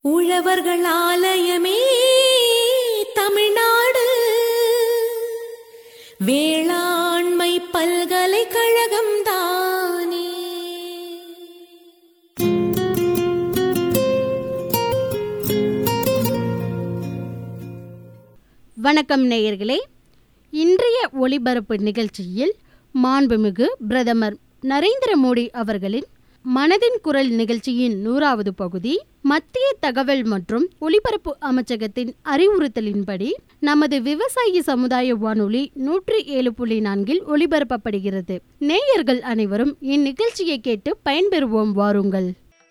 உழவர்கள் ஆலயமே தமிழ்நாடு வேளாண்மை பல்கலைக்கழகம் தானே வணக்கம் நேயர்களே இன்றைய ஒளிபரப்பு நிகழ்ச்சியில் மாண்புமிகு பிரதமர் நரேந்திர மோடி அவர்களின் மனதின் குரல் நிகழ்ச்சியின் நூறாவது பகுதி மத்திய தகவல் மற்றும் ஒலிபரப்பு அமைச்சகத்தின் அறிவுறுத்தலின்படி நமது விவசாயி சமுதாய வானொலி நூற்றி ஏழு புள்ளி நான்கில் ஒலிபரப்பப்படுகிறது நேயர்கள் அனைவரும் இந்நிகழ்ச்சியை கேட்டு பயன்பெறுவோம் வாருங்கள்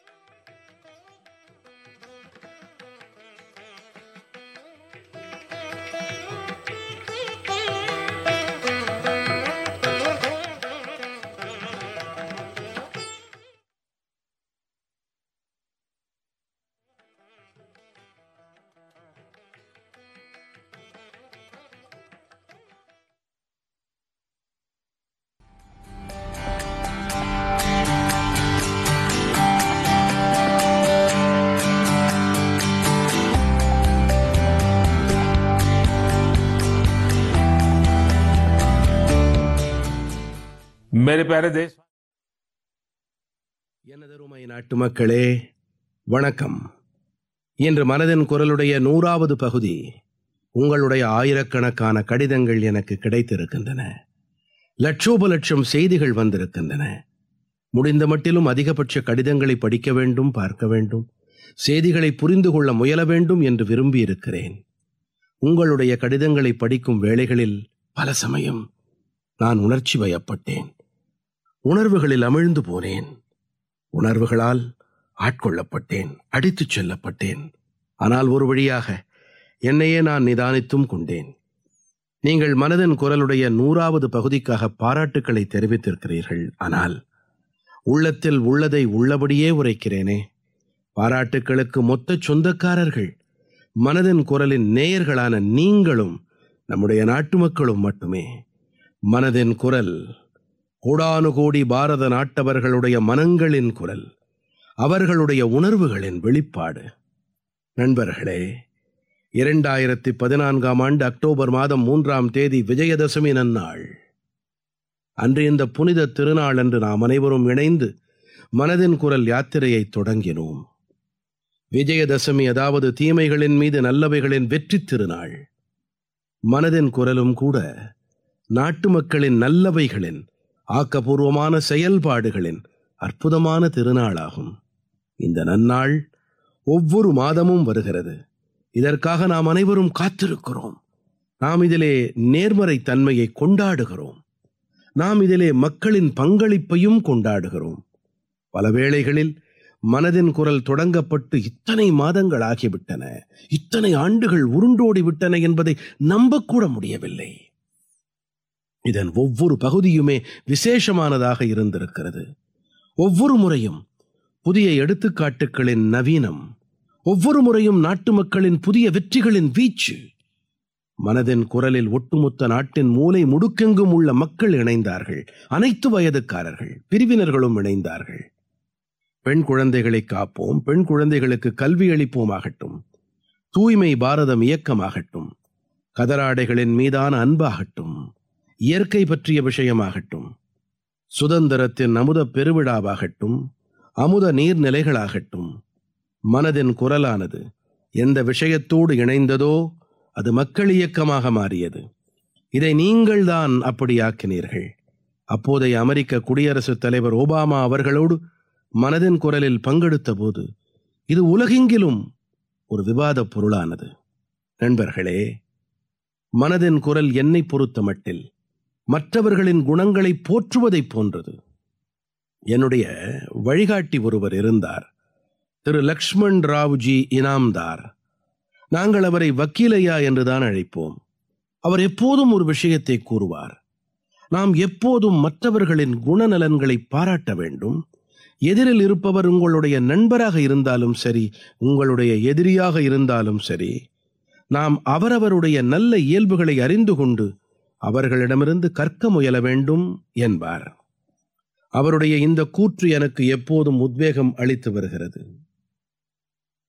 मेरे प्यारे देश எனதருமை நாட்டு மக்களே வணக்கம் இன்று மனதின் குரலுடைய நூறாவது பகுதி உங்களுடைய ஆயிரக்கணக்கான கடிதங்கள் எனக்கு கிடைத்திருக்கின்றன லட்சோப லட்சம் செய்திகள் வந்திருக்கின்றன முடிந்த மட்டிலும் அதிகபட்ச கடிதங்களை படிக்க வேண்டும் பார்க்க வேண்டும் செய்திகளை புரிந்து கொள்ள முயல வேண்டும் என்று விரும்பியிருக்கிறேன் உங்களுடைய கடிதங்களை படிக்கும் வேளைகளில் பல சமயம் நான் உணர்ச்சி வயப்பட்டேன் உணர்வுகளில் அமிழ்ந்து போனேன் உணர்வுகளால் ஆட்கொள்ளப்பட்டேன் அடித்துச் செல்லப்பட்டேன் ஆனால் ஒரு வழியாக என்னையே நான் நிதானித்தும் கொண்டேன் நீங்கள் மனதின் குரலுடைய நூறாவது பகுதிக்காக பாராட்டுக்களை தெரிவித்திருக்கிறீர்கள் ஆனால் உள்ளத்தில் உள்ளதை உள்ளபடியே உரைக்கிறேனே பாராட்டுக்களுக்கு மொத்த சொந்தக்காரர்கள் மனதின் குரலின் நேயர்களான நீங்களும் நம்முடைய நாட்டு மக்களும் மட்டுமே மனதின் குரல் கோடானு கோடி பாரத நாட்டவர்களுடைய மனங்களின் குரல் அவர்களுடைய உணர்வுகளின் வெளிப்பாடு நண்பர்களே இரண்டாயிரத்தி பதினான்காம் ஆண்டு அக்டோபர் மாதம் மூன்றாம் தேதி விஜயதசமி நன்னாள் அன்று இந்த புனித திருநாள் அன்று நாம் அனைவரும் இணைந்து மனதின் குரல் யாத்திரையை தொடங்கினோம் விஜயதசமி அதாவது தீமைகளின் மீது நல்லவைகளின் வெற்றி திருநாள் மனதின் குரலும் கூட நாட்டு மக்களின் நல்லவைகளின் ஆக்கப்பூர்வமான செயல்பாடுகளின் அற்புதமான திருநாளாகும் இந்த நன்னாள் ஒவ்வொரு மாதமும் வருகிறது இதற்காக நாம் அனைவரும் காத்திருக்கிறோம் நாம் இதிலே நேர்மறை தன்மையை கொண்டாடுகிறோம் நாம் இதிலே மக்களின் பங்களிப்பையும் கொண்டாடுகிறோம் பல வேளைகளில் மனதின் குரல் தொடங்கப்பட்டு இத்தனை மாதங்கள் ஆகிவிட்டன இத்தனை ஆண்டுகள் உருண்டோடி விட்டன என்பதை நம்பக்கூட முடியவில்லை இதன் ஒவ்வொரு பகுதியுமே விசேஷமானதாக இருந்திருக்கிறது ஒவ்வொரு முறையும் புதிய எடுத்துக்காட்டுகளின் நவீனம் ஒவ்வொரு முறையும் நாட்டு மக்களின் புதிய வெற்றிகளின் வீச்சு மனதின் குரலில் ஒட்டுமொத்த நாட்டின் மூலை முடுக்கெங்கும் உள்ள மக்கள் இணைந்தார்கள் அனைத்து வயதுக்காரர்கள் பிரிவினர்களும் இணைந்தார்கள் பெண் குழந்தைகளை காப்போம் பெண் குழந்தைகளுக்கு கல்வி அளிப்போமாகட்டும் தூய்மை பாரதம் இயக்கமாகட்டும் கதராடைகளின் மீதான அன்பாகட்டும் இயற்கை பற்றிய விஷயமாகட்டும் சுதந்திரத்தின் அமுத பெருவிழாவாகட்டும் அமுத நீர்நிலைகளாகட்டும் மனதின் குரலானது எந்த விஷயத்தோடு இணைந்ததோ அது மக்கள் இயக்கமாக மாறியது இதை நீங்கள்தான் அப்படியாக்கினீர்கள் அப்போதைய அமெரிக்க குடியரசுத் தலைவர் ஒபாமா அவர்களோடு மனதின் குரலில் பங்கெடுத்த போது இது உலகெங்கிலும் ஒரு விவாதப் பொருளானது நண்பர்களே மனதின் குரல் என்னை பொறுத்த மட்டில் மற்றவர்களின் குணங்களை போற்றுவதைப் போன்றது என்னுடைய வழிகாட்டி ஒருவர் இருந்தார் திரு லக்ஷ்மண் ராவ்ஜி இனாம்தார் நாங்கள் அவரை வக்கீலையா என்றுதான் அழைப்போம் அவர் எப்போதும் ஒரு விஷயத்தை கூறுவார் நாம் எப்போதும் மற்றவர்களின் குணநலன்களை பாராட்ட வேண்டும் எதிரில் இருப்பவர் உங்களுடைய நண்பராக இருந்தாலும் சரி உங்களுடைய எதிரியாக இருந்தாலும் சரி நாம் அவரவருடைய நல்ல இயல்புகளை அறிந்து கொண்டு அவர்களிடமிருந்து கற்க முயல வேண்டும் என்பார் அவருடைய இந்த கூற்று எனக்கு எப்போதும் உத்வேகம் அளித்து வருகிறது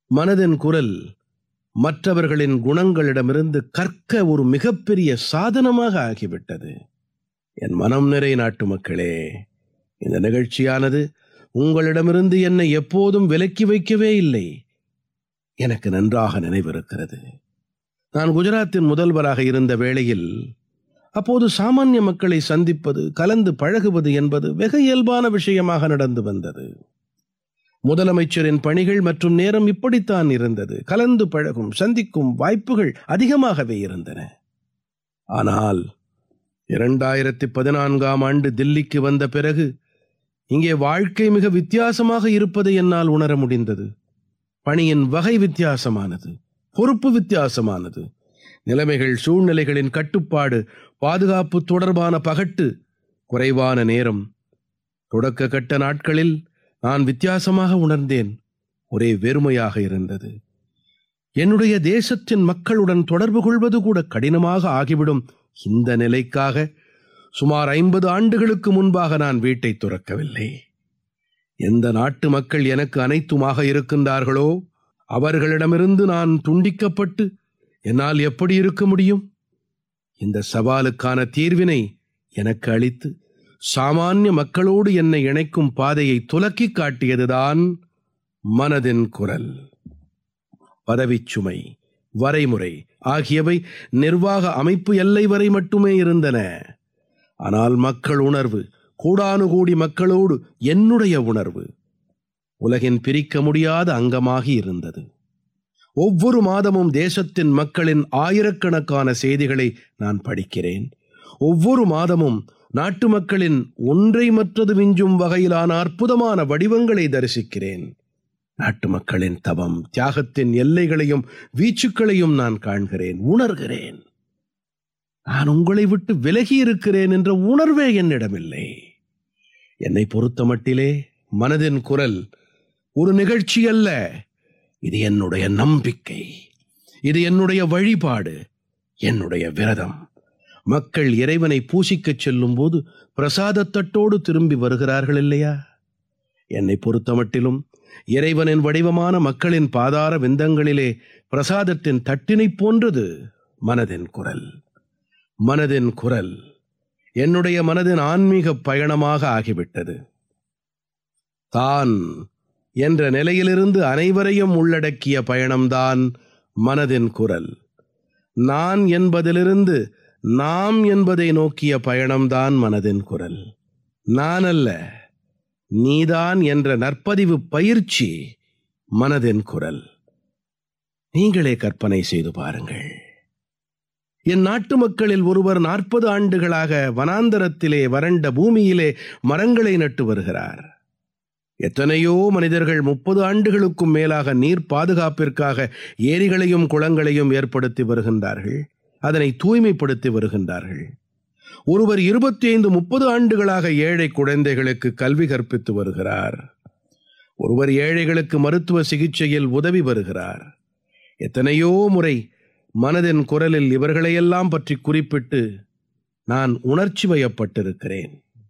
மனதின் குரல் மற்றவர்களின் குணங்களிடமிருந்து கற்க ஒரு மிகப்பெரிய சாதனமாக ஆகிவிட்டது என் மனம் நிறை நாட்டு மக்களே இந்த நிகழ்ச்சியானது உங்களிடமிருந்து என்னை எப்போதும் விலக்கி வைக்கவே இல்லை எனக்கு நன்றாக நினைவிருக்கிறது நான் குஜராத்தின் முதல்வராக இருந்த வேளையில் அப்போது சாமானிய மக்களை சந்திப்பது கலந்து பழகுவது என்பது வெகு இயல்பான விஷயமாக நடந்து வந்தது முதலமைச்சரின் பணிகள் மற்றும் நேரம் இப்படித்தான் இருந்தது கலந்து பழகும் சந்திக்கும் வாய்ப்புகள் அதிகமாகவே இருந்தன ஆனால் இரண்டாயிரத்தி பதினான்காம் ஆண்டு தில்லிக்கு வந்த பிறகு இங்கே வாழ்க்கை மிக வித்தியாசமாக இருப்பதை என்னால் உணர முடிந்தது பணியின் வகை வித்தியாசமானது பொறுப்பு வித்தியாசமானது நிலைமைகள் சூழ்நிலைகளின் கட்டுப்பாடு பாதுகாப்பு தொடர்பான பகட்டு குறைவான நேரம் தொடக்க கட்ட நாட்களில் நான் வித்தியாசமாக உணர்ந்தேன் ஒரே வெறுமையாக இருந்தது என்னுடைய தேசத்தின் மக்களுடன் தொடர்பு கொள்வது கூட கடினமாக ஆகிவிடும் இந்த நிலைக்காக சுமார் ஐம்பது ஆண்டுகளுக்கு முன்பாக நான் வீட்டை துறக்கவில்லை எந்த நாட்டு மக்கள் எனக்கு அனைத்துமாக இருக்கின்றார்களோ அவர்களிடமிருந்து நான் துண்டிக்கப்பட்டு என்னால் எப்படி இருக்க முடியும் இந்த சவாலுக்கான தீர்வினை எனக்கு அளித்து சாமானிய மக்களோடு என்னை இணைக்கும் பாதையை துலக்கிக் காட்டியதுதான் மனதின் குரல் பதவிச்சுமை வரைமுறை ஆகியவை நிர்வாக அமைப்பு எல்லை வரை மட்டுமே இருந்தன ஆனால் மக்கள் உணர்வு கூடானுகூடி மக்களோடு என்னுடைய உணர்வு உலகின் பிரிக்க முடியாத அங்கமாகி இருந்தது ஒவ்வொரு மாதமும் தேசத்தின் மக்களின் ஆயிரக்கணக்கான செய்திகளை நான் படிக்கிறேன் ஒவ்வொரு மாதமும் நாட்டு மக்களின் ஒன்றை மற்றது விஞ்சும் வகையிலான அற்புதமான வடிவங்களை தரிசிக்கிறேன் நாட்டு மக்களின் தவம் தியாகத்தின் எல்லைகளையும் வீச்சுக்களையும் நான் காண்கிறேன் உணர்கிறேன் நான் உங்களை விட்டு விலகி இருக்கிறேன் என்ற உணர்வே என்னிடமில்லை என்னை பொறுத்தமட்டிலே மனதின் குரல் ஒரு நிகழ்ச்சி அல்ல இது என்னுடைய நம்பிக்கை இது என்னுடைய வழிபாடு என்னுடைய விரதம் மக்கள் இறைவனை பூசிக்கச் செல்லும் போது பிரசாதத்தட்டோடு திரும்பி வருகிறார்கள் இல்லையா என்னை பொறுத்தமட்டிலும் இறைவனின் வடிவமான மக்களின் பாதார விந்தங்களிலே பிரசாதத்தின் தட்டினைப் போன்றது மனதின் குரல் மனதின் குரல் என்னுடைய மனதின் ஆன்மீக பயணமாக ஆகிவிட்டது தான் என்ற நிலையிலிருந்து அனைவரையும் உள்ளடக்கிய பயணம்தான் மனதின் குரல் நான் என்பதிலிருந்து நாம் என்பதை நோக்கிய பயணம்தான் மனதின் குரல் நான் அல்ல நீதான் என்ற நற்பதிவு பயிற்சி மனதின் குரல் நீங்களே கற்பனை செய்து பாருங்கள் என் நாட்டு மக்களில் ஒருவர் நாற்பது ஆண்டுகளாக வனாந்தரத்திலே வறண்ட பூமியிலே மரங்களை நட்டு வருகிறார் எத்தனையோ மனிதர்கள் முப்பது ஆண்டுகளுக்கும் மேலாக நீர் பாதுகாப்பிற்காக ஏரிகளையும் குளங்களையும் ஏற்படுத்தி வருகின்றார்கள் அதனை தூய்மைப்படுத்தி வருகின்றார்கள் ஒருவர் இருபத்தி ஐந்து முப்பது ஆண்டுகளாக ஏழை குழந்தைகளுக்கு கல்வி கற்பித்து வருகிறார் ஒருவர் ஏழைகளுக்கு மருத்துவ சிகிச்சையில் உதவி வருகிறார் எத்தனையோ முறை மனதின் குரலில் இவர்களையெல்லாம் பற்றி குறிப்பிட்டு நான் உணர்ச்சி வயப்பட்டிருக்கிறேன்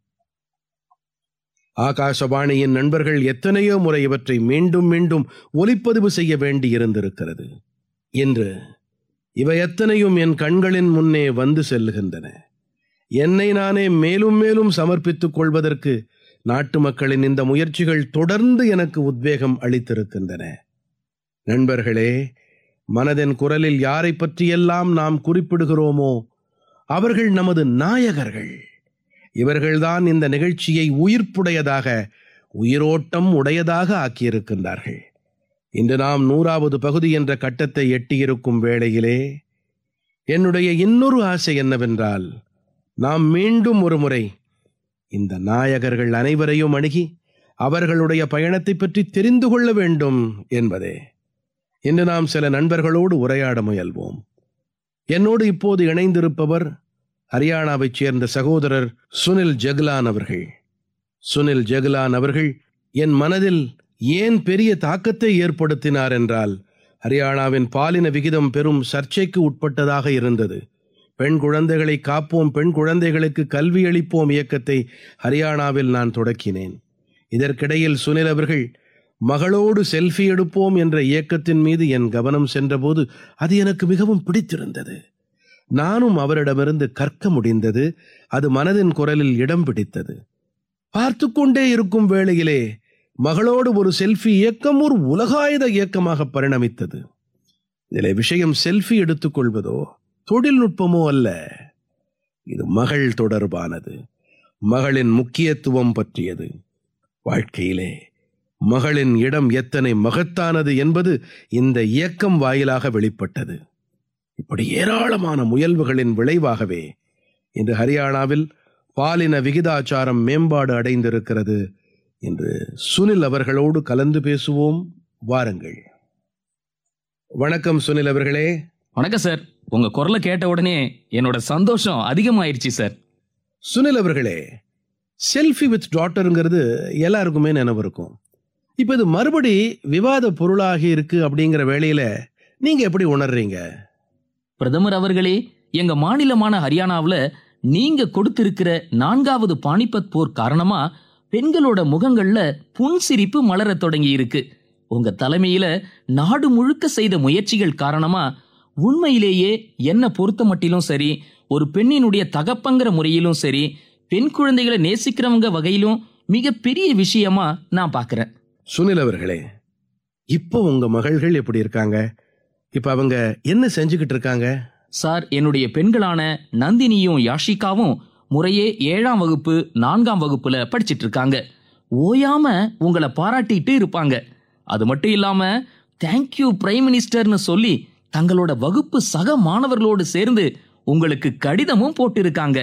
ஆகாசவாணியின் நண்பர்கள் எத்தனையோ முறை இவற்றை மீண்டும் மீண்டும் ஒலிப்பதிவு செய்ய வேண்டியிருந்திருக்கிறது இன்று இவை எத்தனையும் என் கண்களின் முன்னே வந்து செல்லுகின்றன என்னை நானே மேலும் மேலும் சமர்ப்பித்துக் கொள்வதற்கு நாட்டு மக்களின் இந்த முயற்சிகள் தொடர்ந்து எனக்கு உத்வேகம் அளித்திருக்கின்றன நண்பர்களே மனதின் குரலில் யாரை பற்றியெல்லாம் நாம் குறிப்பிடுகிறோமோ அவர்கள் நமது நாயகர்கள் இவர்கள்தான் இந்த நிகழ்ச்சியை உயிர்ப்புடையதாக உயிரோட்டம் உடையதாக ஆக்கியிருக்கின்றார்கள் இன்று நாம் நூறாவது பகுதி என்ற கட்டத்தை எட்டியிருக்கும் வேளையிலே என்னுடைய இன்னொரு ஆசை என்னவென்றால் நாம் மீண்டும் ஒரு முறை இந்த நாயகர்கள் அனைவரையும் அணுகி அவர்களுடைய பயணத்தைப் பற்றி தெரிந்து கொள்ள வேண்டும் என்பதே இன்று நாம் சில நண்பர்களோடு உரையாட முயல்வோம் என்னோடு இப்போது இணைந்திருப்பவர் ஹரியானாவைச் சேர்ந்த சகோதரர் சுனில் ஜெக்லான் அவர்கள் சுனில் ஜெக்லான் அவர்கள் என் மனதில் ஏன் பெரிய தாக்கத்தை ஏற்படுத்தினார் என்றால் ஹரியானாவின் பாலின விகிதம் பெரும் சர்ச்சைக்கு உட்பட்டதாக இருந்தது பெண் குழந்தைகளை காப்போம் பெண் குழந்தைகளுக்கு கல்வி அளிப்போம் இயக்கத்தை ஹரியானாவில் நான் தொடக்கினேன் இதற்கிடையில் சுனில் அவர்கள் மகளோடு செல்ஃபி எடுப்போம் என்ற இயக்கத்தின் மீது என் கவனம் சென்றபோது அது எனக்கு மிகவும் பிடித்திருந்தது நானும் அவரிடமிருந்து கற்க முடிந்தது அது மனதின் குரலில் இடம் பிடித்தது பார்த்து கொண்டே இருக்கும் வேளையிலே மகளோடு ஒரு செல்ஃபி இயக்கம் ஒரு உலகாயுத இயக்கமாக பரிணமித்தது இதிலே விஷயம் செல்ஃபி எடுத்துக்கொள்வதோ தொழில்நுட்பமோ அல்ல இது மகள் தொடர்பானது மகளின் முக்கியத்துவம் பற்றியது வாழ்க்கையிலே மகளின் இடம் எத்தனை மகத்தானது என்பது இந்த இயக்கம் வாயிலாக வெளிப்பட்டது இப்படி ஏராளமான முயல்வுகளின் விளைவாகவே இன்று ஹரியானாவில் பாலின விகிதாச்சாரம் மேம்பாடு அடைந்திருக்கிறது என்று சுனில் அவர்களோடு கலந்து பேசுவோம் வாருங்கள் வணக்கம் சுனில் அவர்களே வணக்கம் சார் உங்க குரலை கேட்ட உடனே என்னோட சந்தோஷம் அதிகமாயிருச்சு சார் சுனில் அவர்களே செல்ஃபி வித் டாட்டருங்கிறது எல்லாருக்குமே நினைவு இருக்கும் இப்போ இது மறுபடி விவாத பொருளாகி இருக்கு அப்படிங்கிற வேளையில நீங்க எப்படி உணர்றீங்க பிரதமர் அவர்களே எங்க மாநிலமான ஹரியானாவுல நீங்க கொடுத்திருக்கிற நான்காவது பானிபத் போர் காரணமா பெண்களோட முகங்கள்ல புன்சிரிப்பு மலரத் தொடங்கி இருக்கு உங்க தலைமையில நாடு முழுக்க செய்த முயற்சிகள் காரணமா உண்மையிலேயே என்ன பொறுத்த மட்டிலும் சரி ஒரு பெண்ணினுடைய தகப்பங்கிற முறையிலும் சரி பெண் குழந்தைகளை நேசிக்கிறவங்க வகையிலும் மிக பெரிய விஷயமா நான் பார்க்கறேன் சுனில் அவர்களே இப்போ உங்க மகள்கள் எப்படி இருக்காங்க இப்போ அவங்க என்ன செஞ்சுக்கிட்டு இருக்காங்க சார் என்னுடைய பெண்களான நந்தினியும் யாஷிகாவும் முறையே ஏழாம் வகுப்பு நான்காம் வகுப்புல படிச்சிட்டு இருக்காங்க ஓயாம உங்களை பாராட்டிட்டு இருப்பாங்க அது மட்டும் இல்லாம தேங்க்யூ பிரைம் மினிஸ்டர்னு சொல்லி தங்களோட வகுப்பு சக மாணவர்களோடு சேர்ந்து உங்களுக்கு கடிதமும் போட்டிருக்காங்க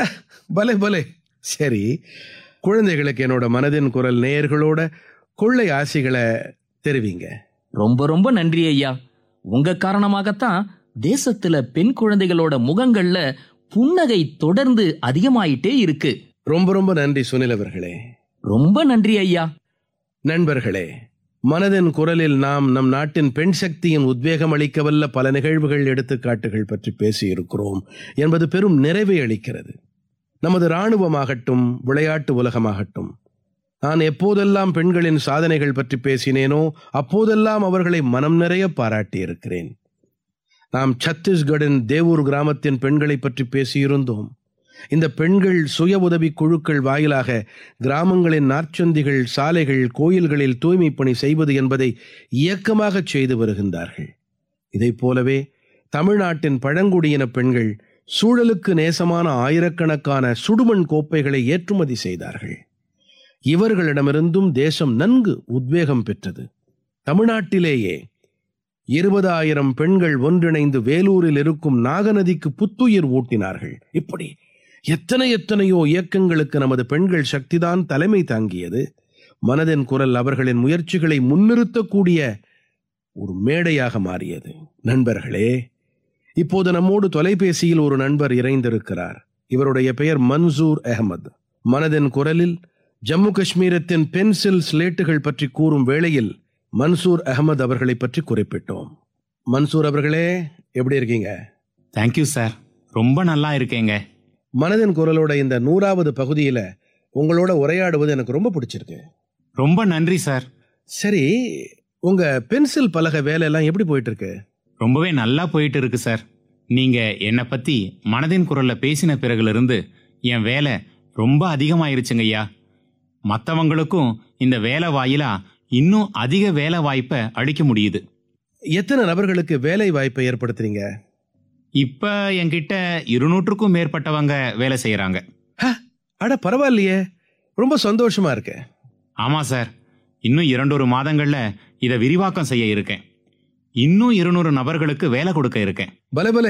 பலே பலே சரி குழந்தைகளுக்கு என்னோட மனதின் குரல் நேயர்களோட கொள்ளை ஆசிகளை தெரிவிங்க ரொம்ப ரொம்ப நன்றி ஐயா உங்க காரணமாகத்தான் தேசத்துல பெண் குழந்தைகளோட முகங்கள்ல புன்னகை தொடர்ந்து அதிகமாயிட்டே இருக்கு ரொம்ப ரொம்ப நன்றி சுனில் அவர்களே ரொம்ப நன்றி ஐயா நண்பர்களே மனதின் குரலில் நாம் நம் நாட்டின் பெண் சக்தியின் உத்வேகம் அளிக்கவல்ல பல நிகழ்வுகள் எடுத்துக்காட்டுகள் பற்றி பேசியிருக்கிறோம் என்பது பெரும் நிறைவை அளிக்கிறது நமது இராணுவமாகட்டும் விளையாட்டு உலகமாகட்டும் நான் எப்போதெல்லாம் பெண்களின் சாதனைகள் பற்றி பேசினேனோ அப்போதெல்லாம் அவர்களை மனம் நிறைய பாராட்டியிருக்கிறேன் நாம் சத்தீஸ்கடின் தேவூர் கிராமத்தின் பெண்களை பற்றி பேசியிருந்தோம் இந்த பெண்கள் சுய உதவி குழுக்கள் வாயிலாக கிராமங்களின் நாற்சந்திகள் சாலைகள் கோயில்களில் தூய்மைப் பணி செய்வது என்பதை இயக்கமாகச் செய்து வருகின்றார்கள் இதைப் போலவே தமிழ்நாட்டின் பழங்குடியின பெண்கள் சூழலுக்கு நேசமான ஆயிரக்கணக்கான சுடுமண் கோப்பைகளை ஏற்றுமதி செய்தார்கள் இவர்களிடமிருந்தும் தேசம் நன்கு உத்வேகம் பெற்றது தமிழ்நாட்டிலேயே இருபதாயிரம் பெண்கள் ஒன்றிணைந்து வேலூரில் இருக்கும் நாகநதிக்கு புத்துயிர் ஊட்டினார்கள் இப்படி எத்தனை எத்தனையோ இயக்கங்களுக்கு நமது பெண்கள் சக்திதான் தலைமை தாங்கியது மனதின் குரல் அவர்களின் முயற்சிகளை முன்னிறுத்தக்கூடிய ஒரு மேடையாக மாறியது நண்பர்களே இப்போது நம்மோடு தொலைபேசியில் ஒரு நண்பர் இணைந்திருக்கிறார் இவருடைய பெயர் மன்சூர் அகமது மனதின் குரலில் ஜம்மு காஷ்மீரத்தின் பென்சில் ஸ்லேட்டுகள் பற்றி கூறும் வேளையில் மன்சூர் அகமது அவர்களை பற்றி குறிப்பிட்டோம் மன்சூர் அவர்களே எப்படி இருக்கீங்க தேங்க்யூ சார் ரொம்ப நல்லா இருக்கேங்க மனதின் குரலோட இந்த நூறாவது பகுதியில உங்களோட உரையாடுவது எனக்கு ரொம்ப பிடிச்சிருக்கு ரொம்ப நன்றி சார் சரி உங்க பென்சில் பலகை வேலையெல்லாம் எப்படி போயிட்டு இருக்கு ரொம்பவே நல்லா போயிட்டு இருக்கு சார் நீங்க என்னை பத்தி மனதின் குரல்ல பேசின பிறகுல இருந்து என் வேலை ரொம்ப அதிகமாயிருச்சுங்க ஐயா மற்றவங்களுக்கும் இந்த வேலை வாயிலா இன்னும் அதிக வேலை வாய்ப்பை அளிக்க முடியுது எத்தனை நபர்களுக்கு வேலை வாய்ப்பை ஏற்படுத்துறீங்க இப்ப என்கிட்ட இருநூற்றுக்கும் மேற்பட்டவங்க வேலை செய்யறாங்க அட பரவாயில்லையே ரொம்ப சந்தோஷமா இருக்கு ஆமா சார் இன்னும் இரண்டொரு மாதங்கள்ல இதை விரிவாக்கம் செய்ய இருக்கேன் இன்னும் இருநூறு நபர்களுக்கு வேலை கொடுக்க இருக்கேன் பலே பலே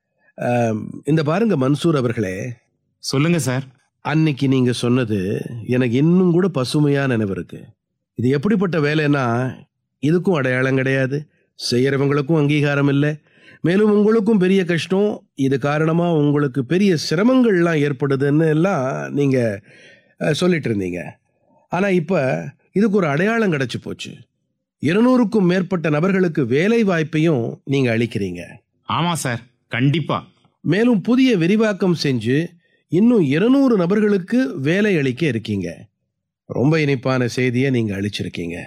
ஆம், இந்த பாருங்க மன்சூர் அவர்களே சொல்லுங்க சார் அன்னைக்கு நீங்க சொன்னது எனக்கு இன்னும் கூட பசுமையா நினைவு இருக்கு இது எப்படிப்பட்ட வேலைன்னா இதுக்கும் அடையாளம் கிடையாது செய்யறவங்களுக்கும் அங்கீகாரம் இல்லை மேலும் உங்களுக்கும் பெரிய கஷ்டம் இது காரணமா உங்களுக்கு பெரிய சிரமங்கள்லாம் ஏற்படுதுன்னு எல்லாம் நீங்க அஹ், சொல்லிட்டு இருந்தீங்க ஆனா இப்ப இதுக்கு ஒரு அடையாளம் கிடைச்சு போச்சு இருநூறுக்கும் மேற்பட்ட நபர்களுக்கு வேலை வாய்ப்பையும் நீங்க அளிக்கிறீங்க ஆமா சார் கண்டிப்பா மேலும் புதிய விரிவாக்கம் செஞ்சு இன்னும் இருநூறு நபர்களுக்கு வேலை அளிக்க இருக்கீங்க ரொம்ப இனிப்பான செய்தியை நீங்க அளிச்சிருக்கீங்க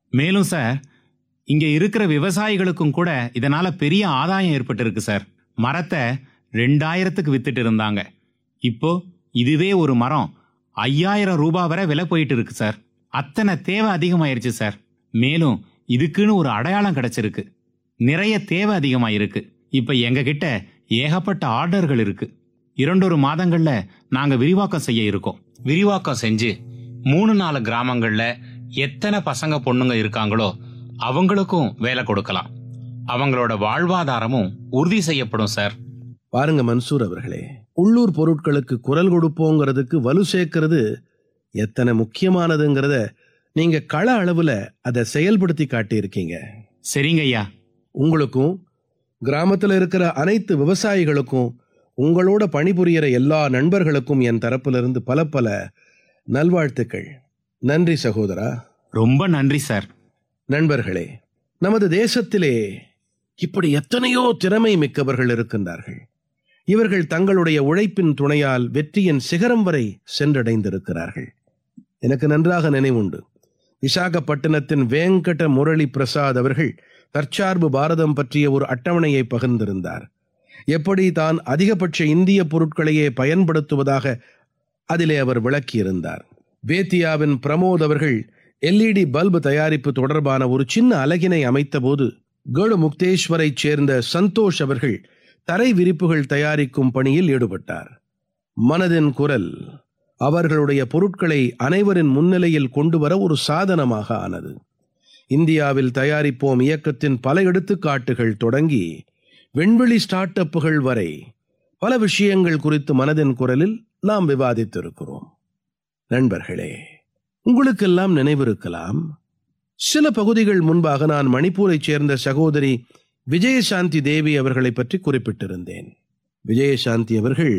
மேலும் சார் இங்க இருக்கிற விவசாயிகளுக்கும் கூட இதனால பெரிய ஆதாயம் ஏற்பட்டிருக்கு சார் மரத்தை ரெண்டாயிரத்துக்கு வித்துட்டு இருந்தாங்க இப்போ இதுவே ஒரு மரம் ஐயாயிரம் ரூபாய் வரை விலை போயிட்டு இருக்கு சார் அத்தனை தேவை அதிகமாயிருச்சு சார் மேலும் இதுக்குன்னு ஒரு அடையாளம் கிடைச்சிருக்கு நிறைய தேவை அதிகமாயிருக்கு இப்ப எங்க கிட்ட ஏகப்பட்ட ஆர்டர்கள் இருக்கு இரண்டொரு மாதங்கள்ல நாங்க விரிவாக்கம் செய்ய இருக்கோம் விரிவாக்கம் செஞ்சு மூணு நாலு கிராமங்கள்ல எத்தனை பசங்க பொண்ணுங்க இருக்காங்களோ அவங்களுக்கும் வேலை கொடுக்கலாம் அவங்களோட வாழ்வாதாரமும் உறுதி செய்யப்படும் சார் பாருங்க மன்சூர் அவர்களே உள்ளூர் பொருட்களுக்கு குரல் கொடுப்போங்கிறதுக்கு வலு சேர்க்கிறது எத்தனை முக்கியமானதுங்கிறத நீங்க கள அளவுல அதை செயல்படுத்தி காட்டியிருக்கீங்க சரிங்க ஐயா உங்களுக்கும் கிராமத்துல இருக்கிற அனைத்து விவசாயிகளுக்கும் உங்களோட பணிபுரியற எல்லா நண்பர்களுக்கும் என் தரப்பிலிருந்து பல பல நல்வாழ்த்துக்கள் நன்றி சகோதரா ரொம்ப நன்றி சார் நண்பர்களே நமது தேசத்திலே இப்படி எத்தனையோ திறமை மிக்கவர்கள் இருக்கின்றார்கள் இவர்கள் தங்களுடைய உழைப்பின் துணையால் வெற்றியின் சிகரம் வரை சென்றடைந்திருக்கிறார்கள் எனக்கு நன்றாக நினைவுண்டு விசாகப்பட்டினத்தின் வேங்கட முரளி பிரசாத் அவர்கள் தற்சார்பு பாரதம் பற்றிய ஒரு அட்டவணையை பகிர்ந்திருந்தார் எப்படி தான் அதிகபட்ச இந்திய பொருட்களையே பயன்படுத்துவதாக அதிலே அவர் விளக்கியிருந்தார் பேத்தியாவின் பிரமோத் அவர்கள் எல்இடி பல்பு தயாரிப்பு தொடர்பான ஒரு சின்ன அலகினை அமைத்தபோது கடு முக்தேஸ்வரைச் சேர்ந்த சந்தோஷ் அவர்கள் தரை விரிப்புகள் தயாரிக்கும் பணியில் ஈடுபட்டார் மனதின் குரல் அவர்களுடைய பொருட்களை அனைவரின் முன்னிலையில் கொண்டு வர ஒரு சாதனமாக ஆனது இந்தியாவில் தயாரிப்போம் இயக்கத்தின் பல எடுத்துக்காட்டுகள் தொடங்கி விண்வெளி ஸ்டார்ட் அப்புகள் வரை பல விஷயங்கள் குறித்து மனதின் குரலில் நாம் விவாதித்திருக்கிறோம் நண்பர்களே உங்களுக்கெல்லாம் நினைவிருக்கலாம் சில பகுதிகள் முன்பாக நான் மணிப்பூரைச் சேர்ந்த சகோதரி விஜயசாந்தி தேவி அவர்களை பற்றி குறிப்பிட்டிருந்தேன் விஜயசாந்தி அவர்கள்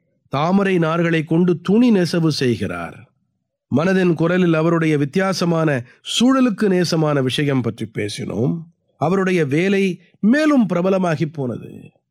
தாமரை நார்களை கொண்டு துணி நெசவு செய்கிறார் மனதின் குரலில் அவருடைய வித்தியாசமான சூழலுக்கு நேசமான விஷயம் பற்றி பேசினோம் அவருடைய வேலை மேலும் பிரபலமாகி போனது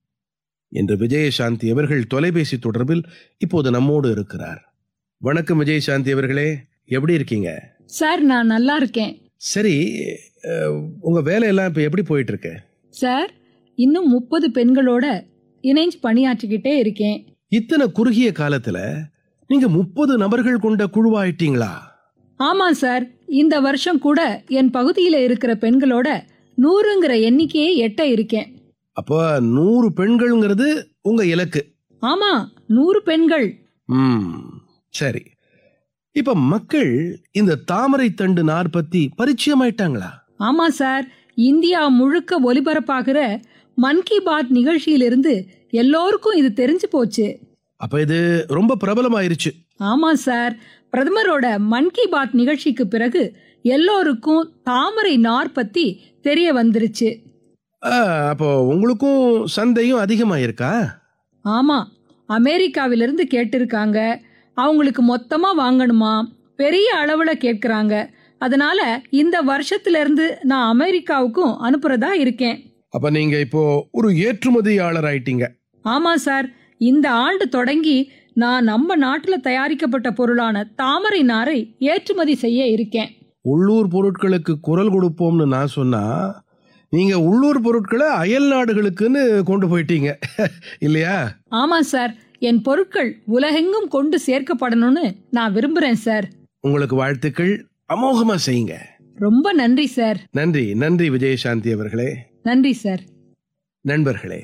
என்று விஜயசாந்தி அவர்கள் தொலைபேசி தொடர்பில் இப்போது நம்மோடு இருக்கிறார் வணக்கம் விஜயசாந்தி அவர்களே எப்படி இருக்கீங்க சார் நான் நல்லா இருக்கேன் சரி அஹ், உங்க வேலையெல்லாம் இப்ப எப்படி போயிட்டு இருக்கு சார் இன்னும் முப்பது பெண்களோட இணைஞ்சு பணியாற்றிக்கிட்டே இருக்கேன் இத்தனை குறுகிய காலத்துல நீங்க முப்பது நபர்கள் கொண்ட குழுவாயிட்டீங்களா ஆமா சார் இந்த வருஷம் கூட என் பகுதியில இருக்கிற பெண்களோட நூறுங்கிற எண்ணிக்கையை எட்ட இருக்கேன் அப்ப நூறு பெண்கள்ங்கிறது உங்க இலக்கு ஆமா நூறு பெண்கள் ம் சரி இப்ப மக்கள் இந்த தாமரை தண்டு நார் பத்தி பரிச்சயமாயிட்டாங்களா ஆமா சார் இந்தியா முழுக்க ஒலிபரப்பாகிற மன் கி பாத் நிகழ்ச்சியிலிருந்து எல்லோருக்கும் இது தெரிஞ்சு போச்சு அப்ப இது ரொம்ப பிரபலமாயிருச்சு ஆமா சார் பிரதமரோட மன் கி பாத் நிகழ்ச்சிக்கு பிறகு எல்லோருக்கும் தாமரை நார் பத்தி தெரிய வந்துருச்சு ஆ, அப்போ உங்களுக்கும் சந்தையும் அதிகமாயிருக்கா ஆமா அமெரிக்காவிலிருந்து கேட்டிருக்காங்க அவங்களுக்கு மொத்தமா வாங்கணுமா பெரிய அளவுல கேட்கறாங்க அதனால இந்த வருஷத்துல இருந்து நான் அமெரிக்காவுக்கும் அனுப்புறதா இருக்கேன் அப்ப நீங்க இப்போ ஒரு ஏற்றுமதியாளர் ஆயிட்டீங்க ஆமா சார் இந்த ஆண்டு தொடங்கி நான் நம்ம நாட்டுல தயாரிக்கப்பட்ட பொருளான தாமரை நாரை ஏற்றுமதி செய்ய இருக்கேன் உள்ளூர் பொருட்களுக்கு குரல் கொடுப்போம்னு நான் சொன்னா நீங்க உள்ளூர் பொருட்களை அயல் நாடுகளுக்குன்னு கொண்டு போயிட்டீங்க இல்லையா ஆமா சார் என் பொருட்கள் உலகெங்கும் கொண்டு சேர்க்கப்படணும்னு நான் விரும்புறேன் சார் உங்களுக்கு வாழ்த்துக்கள் அமோகமா செய்யுங்க ரொம்ப நன்றி சார் நன்றி நன்றி விஜயசாந்தி அவர்களே நன்றி சார் நண்பர்களே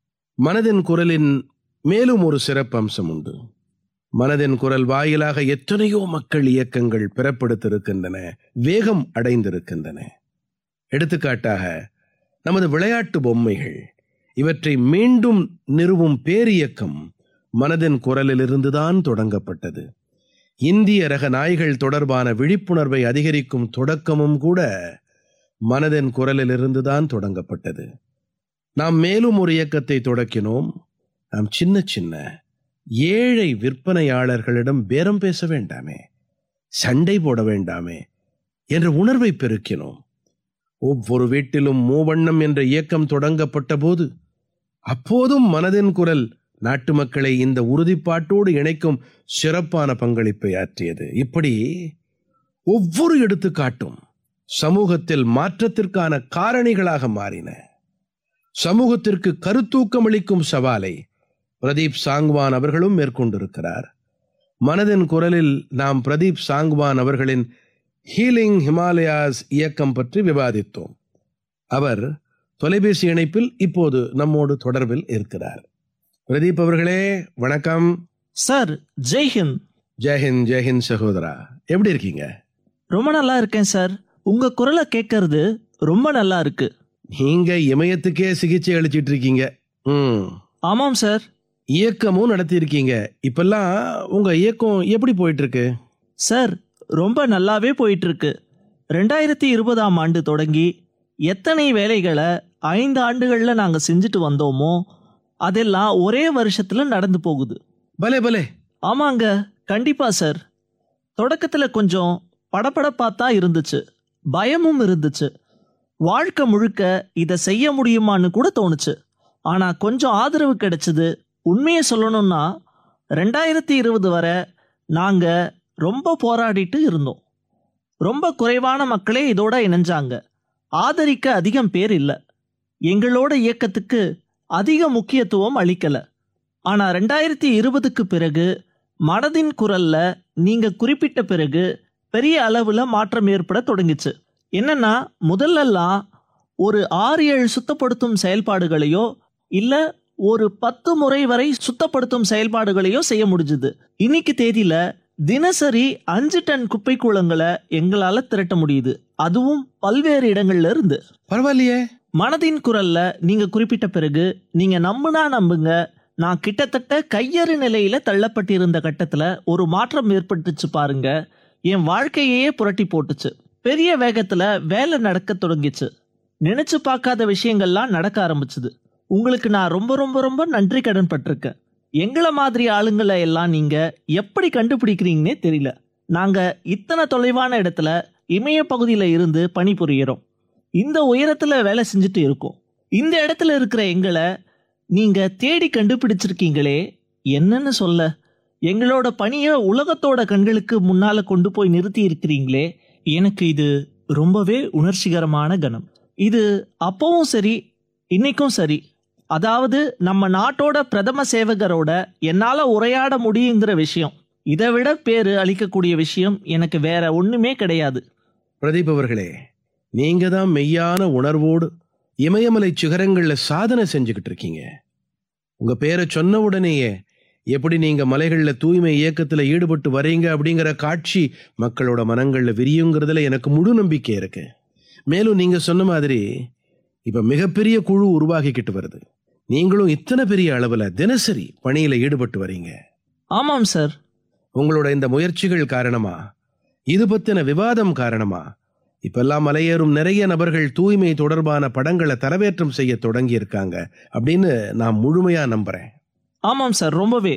மனதின் குரலின் மேலும் ஒரு சிறப்பம்சம் உண்டு மனதின் குரல் வாயிலாக எத்தனையோ மக்கள் இயக்கங்கள் பிறப்பெடுத்திருக்கின்றன வேகம் அடைந்திருக்கின்றன எடுத்துக்காட்டாக நமது விளையாட்டு பொம்மைகள் இவற்றை மீண்டும் நிறுவும் பேரியக்கம் மனதின் குரலிலிருந்துதான் தொடங்கப்பட்டது இந்திய ரக நாய்கள் தொடர்பான விழிப்புணர்வை அதிகரிக்கும் தொடக்கமும் கூட மனதின் குரலிலிருந்துதான் தொடங்கப்பட்டது நாம் மேலும் ஒரு இயக்கத்தை தொடக்கினோம் நாம் சின்ன சின்ன ஏழை விற்பனையாளர்களிடம் பேரம் பேச வேண்டாமே சண்டை போட வேண்டாமே என்ற உணர்வை பெருக்கினோம் ஒவ்வொரு வீட்டிலும் மூவண்ணம் என்ற இயக்கம் தொடங்கப்பட்ட போது அப்போதும் மனதின் குரல் நாட்டு மக்களை இந்த உறுதிப்பாட்டோடு இணைக்கும் சிறப்பான பங்களிப்பை ஆற்றியது இப்படி ஒவ்வொரு எடுத்துக்காட்டும் சமூகத்தில் மாற்றத்திற்கான காரணிகளாக மாறின சமூகத்திற்கு கருத்தூக்கம் அளிக்கும் சவாலை பிரதீப் சாங்வான் அவர்களும் மேற்கொண்டிருக்கிறார் மனதின் குரலில் நாம் பிரதீப் சாங்வான் அவர்களின் ஹீலிங் ஹிமாலயாஸ் இயக்கம் பற்றி விவாதித்தோம் அவர் தொலைபேசி இணைப்பில் இப்போது நம்மோடு தொடர்பில் இருக்கிறார் பிரதீப் அவர்களே வணக்கம் சார் ஜெய்ஹிந்த் ஜெயஹிந்த் ஜெயஹிந்த் சகோதரா எப்படி இருக்கீங்க ரொம்ப நல்லா இருக்கேன் சார் உங்க குரலை கேட்கறது ரொம்ப நல்லா இருக்கு நீங்க இமயத்துக்கே சிகிச்சை அளிச்சிட்டு இருக்கீங்க ம் ஆமாம் சார் இயக்கமும் நடத்தி இருக்கீங்க இப்பெல்லாம் உங்க இயக்கம் எப்படி போயிட்டு இருக்கு சார் ரொம்ப நல்லாவே போயிட்டு இருக்கு ரெண்டாயிரத்தி இருபதாம் ஆண்டு தொடங்கி எத்தனை வேலைகளை ஐந்து ஆண்டுகள்ல நாங்க செஞ்சுட்டு வந்தோமோ அதெல்லாம் ஒரே வருஷத்துல நடந்து போகுது பலே பலே ஆமாங்க கண்டிப்பா சார் தொடக்கத்துல கொஞ்சம் படபடப்பாத்தா இருந்துச்சு பயமும் இருந்துச்சு வாழ்க்கை முழுக்க இதை செய்ய முடியுமான்னு கூட தோணுச்சு ஆனா கொஞ்சம் ஆதரவு கிடைச்சது உண்மையை சொல்லணும்னா ரெண்டாயிரத்தி இருபது வரை நாங்க ரொம்ப போராடிட்டு இருந்தோம் ரொம்ப குறைவான மக்களே இதோட இணைஞ்சாங்க ஆதரிக்க அதிகம் பேர் இல்லை எங்களோட இயக்கத்துக்கு அதிக முக்கியத்துவம் அளிக்கல ஆனா ரெண்டாயிரத்தி இருபதுக்கு பிறகு மனதின் குரல்ல நீங்க குறிப்பிட்ட பிறகு பெரிய அளவுல மாற்றம் ஏற்பட தொடங்கிச்சு என்னன்னா முதல்லலாம் ஒரு ஆறு ஏழு சுத்தப்படுத்தும் செயல்பாடுகளையோ இல்ல ஒரு பத்து முறை வரை சுத்தப்படுத்தும் செயல்பாடுகளையோ செய்ய முடிஞ்சுது இன்னைக்கு தேதியில தினசரி அஞ்சு டன் குப்பை கூளங்களை எங்களால திரட்ட முடியுது அதுவும் பல்வேறு இடங்கள்ல இருந்து பரவாயில்லையே மனதின் குரல்ல நீங்க குறிப்பிட்ட பிறகு நீங்க நம்புனா நம்புங்க நான் கிட்டத்தட்ட கையறு நிலையில தள்ளப்பட்டிருந்த கட்டத்துல ஒரு மாற்றம் ஏற்பட்டுச்சு பாருங்க என் வாழ்க்கையே புரட்டி போட்டுச்சு பெரிய வேகத்துல வேலை நடக்க தொடங்கிச்சு நினைச்சு பார்க்காத விஷயங்கள்லாம் நடக்க ஆரம்பிச்சுது உங்களுக்கு நான் ரொம்ப ரொம்ப ரொம்ப நன்றி கடன் பட்டிருக்கேன் எங்களை மாதிரி ஆளுங்களை எல்லாம் நீங்க எப்படி கண்டுபிடிக்கிறீங்கன்னே தெரியல நாங்க இத்தனை தொலைவான இடத்துல இமய பகுதியில இருந்து பணிபுரியிறோம் இந்த உயரத்துல வேலை செஞ்சுட்டு இருக்கோம் இந்த இடத்துல இருக்கிற எங்களை நீங்க தேடி கண்டுபிடிச்சிருக்கீங்களே என்னன்னு சொல்ல எங்களோட பணியை உலகத்தோட கண்களுக்கு முன்னால கொண்டு போய் நிறுத்தி இருக்கிறீங்களே எனக்கு இது ரொம்பவே உணர்ச்சிகரமான கணம் இது அப்பவும் சரி இன்னைக்கும் சரி அதாவது நம்ம நாட்டோட பிரதம சேவகரோட என்னால உரையாட முடியுங்கிற விஷயம் இதை விட பேரு அளிக்கக்கூடிய விஷயம் எனக்கு வேற ஒண்ணுமே கிடையாது பிரதீப் அவர்களே நீங்க தான் மெய்யான உணர்வோடு இமயமலை சிகரங்கள்ல சாதனை செஞ்சுக்கிட்டு இருக்கீங்க உங்க பேரை சொன்ன உடனேயே எப்படி நீங்க மலைகள்ல தூய்மை இயக்கத்துல ஈடுபட்டு வரீங்க அப்படிங்கிற காட்சி மக்களோட மனங்கள்ல விரியுங்கிறதுல எனக்கு முழு நம்பிக்கை இருக்கு மேலும் நீங்க சொன்ன மாதிரி இப்ப மிகப்பெரிய குழு உருவாகிக்கிட்டு வருது நீங்களும் இத்தனை பெரிய அளவுல தினசரி பணியில ஈடுபட்டு வரீங்க ஆமாம் சார் உங்களோட இந்த முயற்சிகள் காரணமா இது பத்தின விவாதம் காரணமா இப்பெல்லாம் மலையேறும் நிறைய நபர்கள் தூய்மை தொடர்பான படங்களை தரவேற்றம் செய்ய தொடங்கி இருக்காங்க அப்படின்னு நான் முழுமையா நம்புறேன் ஆமாம் சார் ரொம்பவே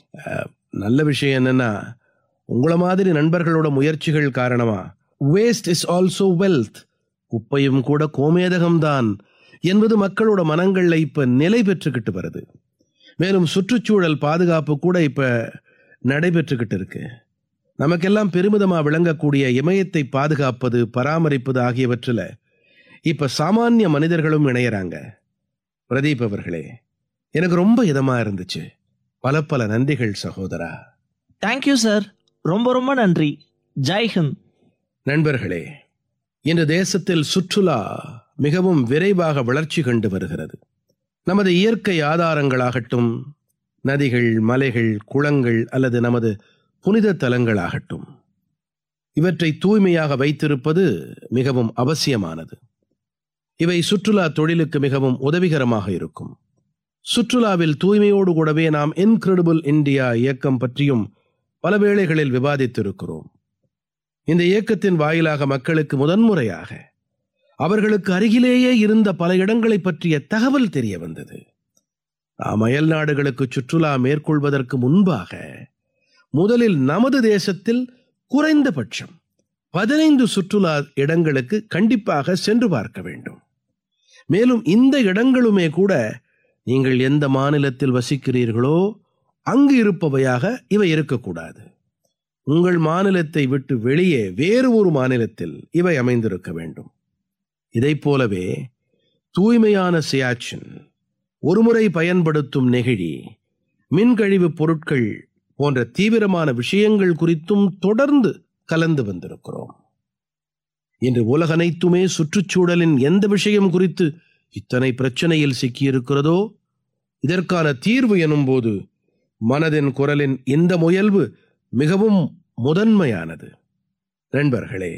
நல்ல விஷயம் என்னன்னா உங்கள மாதிரி நண்பர்களோட முயற்சிகள் காரணமா வேஸ்ட் இஸ் ஆல்சோ வெல்த் குப்பையும் கூட கோமேதகம்தான் என்பது மக்களோட மனங்கள்ல இப்ப நிலை பெற்றுக்கிட்டு வருது மேலும் சுற்றுச்சூழல் பாதுகாப்பு கூட இப்ப நடைபெற்றுக்கிட்டு இருக்கு நமக்கெல்லாம் பெருமிதமா விளங்கக்கூடிய இமயத்தை பாதுகாப்பது பராமரிப்பது ஆகியவற்றில் இப்ப சாமானிய மனிதர்களும் இணையறாங்க பிரதீப் அவர்களே எனக்கு ரொம்ப இதமா இருந்துச்சு பல பல நன்றிகள் சகோதரா தேங்க்யூ சார் ரொம்ப ரொம்ப நன்றி ஜெய்ஹிந்த் நண்பர்களே இன்று தேசத்தில் சுற்றுலா மிகவும் விரைவாக வளர்ச்சி கண்டு வருகிறது நமது இயற்கை ஆதாரங்களாகட்டும் நதிகள் மலைகள் குளங்கள் அல்லது நமது புனித தலங்களாகட்டும் இவற்றை தூய்மையாக வைத்திருப்பது மிகவும் அவசியமானது இவை சுற்றுலா தொழிலுக்கு மிகவும் உதவிகரமாக இருக்கும் சுற்றுலாவில் தூய்மையோடு கூடவே நாம் இன்கிரெடிபிள் இந்தியா இயக்கம் பற்றியும் பல வேளைகளில் விவாதித்திருக்கிறோம் இந்த இயக்கத்தின் வாயிலாக மக்களுக்கு முதன்முறையாக அவர்களுக்கு அருகிலேயே இருந்த பல இடங்களை பற்றிய தகவல் தெரிய வந்தது நாம் அயல் நாடுகளுக்கு சுற்றுலா மேற்கொள்வதற்கு முன்பாக முதலில் நமது தேசத்தில் குறைந்தபட்சம் பதினைந்து சுற்றுலா இடங்களுக்கு கண்டிப்பாக சென்று பார்க்க வேண்டும் மேலும் இந்த இடங்களுமே கூட நீங்கள் எந்த மாநிலத்தில் வசிக்கிறீர்களோ அங்கு இருப்பவையாக இவை இருக்கக்கூடாது உங்கள் மாநிலத்தை விட்டு வெளியே வேறு ஒரு மாநிலத்தில் இவை அமைந்திருக்க வேண்டும் இதைப் போலவே தூய்மையான சியாச்சின் ஒருமுறை பயன்படுத்தும் நெகிழி மின்கழிவுப் பொருட்கள் போன்ற தீவிரமான விஷயங்கள் குறித்தும் தொடர்ந்து கலந்து வந்திருக்கிறோம் இன்று உலகனைத்துமே சுற்றுச்சூழலின் எந்த விஷயம் குறித்து இத்தனை பிரச்சனையில் சிக்கியிருக்கிறதோ இதற்கான தீர்வு எனும்போது மனதின் குரலின் இந்த முயல்வு மிகவும் முதன்மையானது நண்பர்களே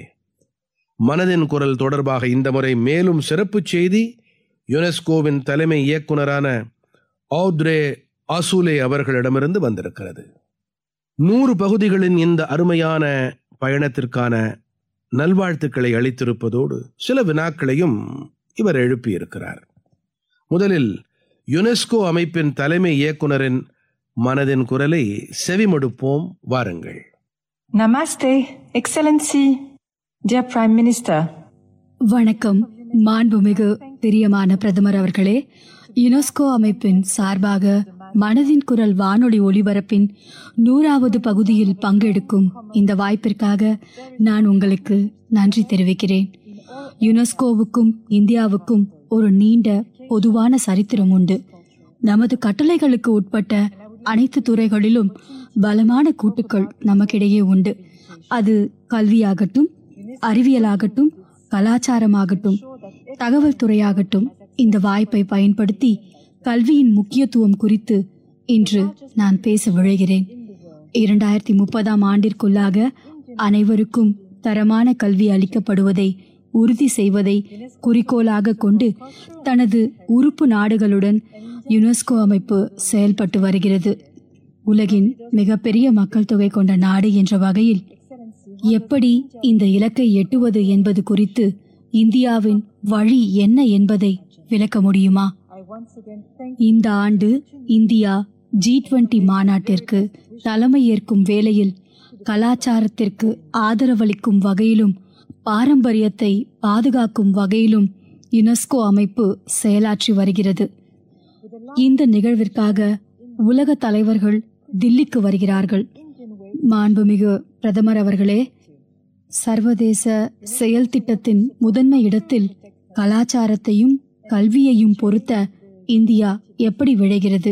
மனதின் குரல் தொடர்பாக இந்த முறை மேலும் சிறப்புச் செய்தி யுனெஸ்கோவின் தலைமை இயக்குனரான ஆத்ரே ஆசூலே அவர்களிடமிருந்து வந்திருக்கிறது நூறு பகுதிகளின் இந்த அருமையான பயணத்திற்கான நல்வாழ்த்துக்களை அளித்திருப்பதோடு சில வினாக்களையும் இவர் எழுப்பியிருக்கிறார் முதலில் யுனெஸ்கோ அமைப்பின் தலைமை இயக்குனரின் மனதின் குரலை செவிமடுப்போம் வாருங்கள் Namaste, Excellency, dear Prime Minister. வணக்கம் மாண்புமிகு பிரியமான பிரதமர் அவர்களே யுனெஸ்கோ அமைப்பின் சார்பாக மனதின் குரல் வானொலி ஒளிபரப்பின் நூறாவது பகுதியில் பங்கெடுக்கும் இந்த வாய்ப்பிற்காக நான் உங்களுக்கு நன்றி தெரிவிக்கிறேன் யுனெஸ்கோவுக்கும் இந்தியாவுக்கும் ஒரு நீண்ட பொதுவான சரித்திரம் உண்டு நமது கட்டளைகளுக்கு உட்பட்ட அனைத்து துறைகளிலும் பலமான கூட்டுக்கள் நமக்கிடையே உண்டு அது கல்வியாகட்டும் அறிவியலாகட்டும் கலாச்சாரமாகட்டும் தகவல் துறையாகட்டும் இந்த வாய்ப்பை பயன்படுத்தி கல்வியின் முக்கியத்துவம் குறித்து இன்று நான் பேச விழைகிறேன் இரண்டாயிரத்தி முப்பதாம் ஆண்டிற்குள்ளாக அனைவருக்கும் தரமான கல்வி அளிக்கப்படுவதை உறுதி செய்வதை குறிக்கோளாக கொண்டு தனது உறுப்பு நாடுகளுடன் யுனெஸ்கோ அமைப்பு செயல்பட்டு வருகிறது உலகின் மிகப்பெரிய மக்கள் தொகை கொண்ட நாடு என்ற வகையில் எப்படி இந்த இலக்கை எட்டுவது என்பது குறித்து இந்தியாவின் வழி என்ன என்பதை விளக்க முடியுமா இந்த ஆண்டு இந்தியா ஜி டுவெண்டி மாநாட்டிற்கு தலைமை ஏற்கும் வேளையில் கலாச்சாரத்திற்கு ஆதரவளிக்கும் வகையிலும் பாரம்பரியத்தை பாதுகாக்கும் வகையிலும் யுனெஸ்கோ அமைப்பு செயலாற்றி வருகிறது இந்த நிகழ்விற்காக உலக தலைவர்கள் தில்லிக்கு வருகிறார்கள் மாண்புமிகு பிரதமர் அவர்களே சர்வதேச செயல் திட்டத்தின் முதன்மை இடத்தில் கலாச்சாரத்தையும் கல்வியையும் பொறுத்த இந்தியா எப்படி விழைகிறது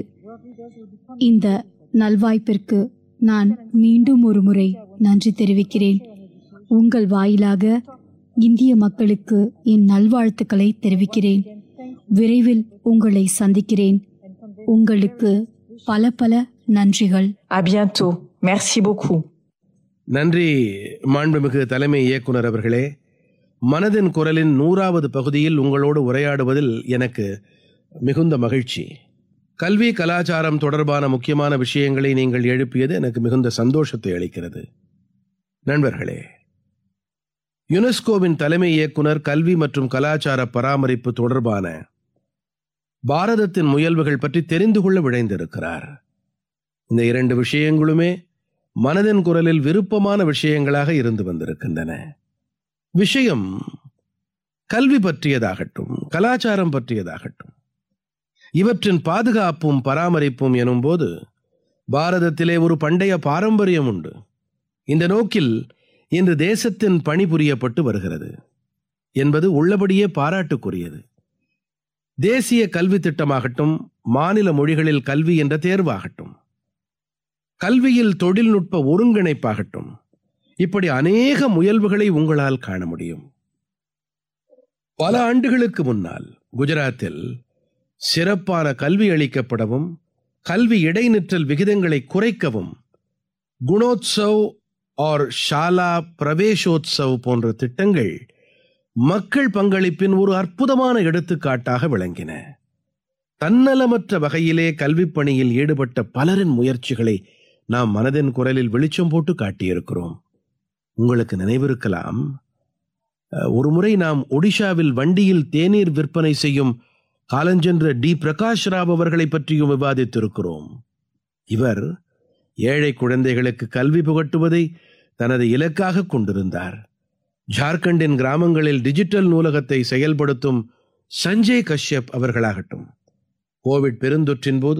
இந்த நல்வாய்ப்பிற்கு நான் மீண்டும் ஒரு முறை நன்றி தெரிவிக்கிறேன் உங்கள் வாயிலாக இந்திய மக்களுக்கு என் நல்வாழ்த்துக்களை தெரிவிக்கிறேன் விரைவில் உங்களை சந்திக்கிறேன் உங்களுக்கு பல பல நன்றிகள் À bientôt. Merci beaucoup. நன்றி மாண்புமிகு தலைமை இயக்குனர் அவர்களே மனதின் குரலின் நூறாவது பகுதியில் உங்களோடு உரையாடுவதில் எனக்கு மிகுந்த மகிழ்ச்சி கல்வி கலாச்சாரம் தொடர்பான முக்கியமான விஷயங்களை நீங்கள் எழுப்பியது எனக்கு மிகுந்த சந்தோஷத்தை அளிக்கிறது நண்பர்களே யுனெஸ்கோவின் தலைமை இயக்குனர் கல்வி மற்றும் கலாச்சார பராமரிப்பு தொடர்பான பாரதத்தின் முயல்வுகள் பற்றி தெரிந்து கொள்ள விழைந்திருக்கிறார் இந்த இரண்டு விஷயங்களுமே மனதின் குரலில் விருப்பமான விஷயங்களாக இருந்து வந்திருக்கின்றன விஷயம் கல்வி பற்றியதாகட்டும் கலாச்சாரம் பற்றியதாகட்டும் இவற்றின் பாதுகாப்பும் பராமரிப்பும் எனும்போது பாரதத்திலே ஒரு பண்டைய பாரம்பரியம் உண்டு இந்த நோக்கில் இன்று தேசத்தின் பணி புரியப்பட்டு வருகிறது என்பது உள்ளபடியே பாராட்டுக்குரியது தேசிய கல்வி திட்டமாகட்டும் மாநில மொழிகளில் கல்வி என்ற தேர்வாகட்டும் கல்வியில் தொழில்நுட்ப ஒருங்கிணைப்பாகட்டும் இப்படி அநேக முயல்வுகளை உங்களால் காண முடியும் பல ஆண்டுகளுக்கு முன்னால் குஜராத்தில் சிறப்பான கல்வி அளிக்கப்படவும் கல்வி இடைநிற்றல் விகிதங்களை குறைக்கவும் குணோத்சவ் ஆர் ஷாலா பிரவேசோத்சவ் போன்ற திட்டங்கள் மக்கள் பங்களிப்பின் ஒரு அற்புதமான எடுத்துக்காட்டாக விளங்கின தன்னலமற்ற வகையிலே கல்விப் பணியில் ஈடுபட்ட பலரின் முயற்சிகளை நாம் மனதின் குரலில் வெளிச்சம் போட்டு காட்டியிருக்கிறோம் உங்களுக்கு நினைவிருக்கலாம் அஹ், ஒருமுறை நாம் ஒடிஷாவில் வண்டியில் தேநீர் விற்பனை செய்யும் காலஞ்சென்ற டி பிரகாஷ் ராவ் அவர்களை பற்றியும் விவாதித்திருக்கிறோம் இவர் ஏழை குழந்தைகளுக்கு கல்வி புகட்டுவதை தனது இலக்காக கொண்டிருந்தார் ஜார்க்கண்டின் கிராமங்களில் டிஜிட்டல் நூலகத்தை செயல்படுத்தும் சஞ்சய் கஷ்யப் அவர்களாகட்டும் கோவிட் பெருந்தொற்றின் போது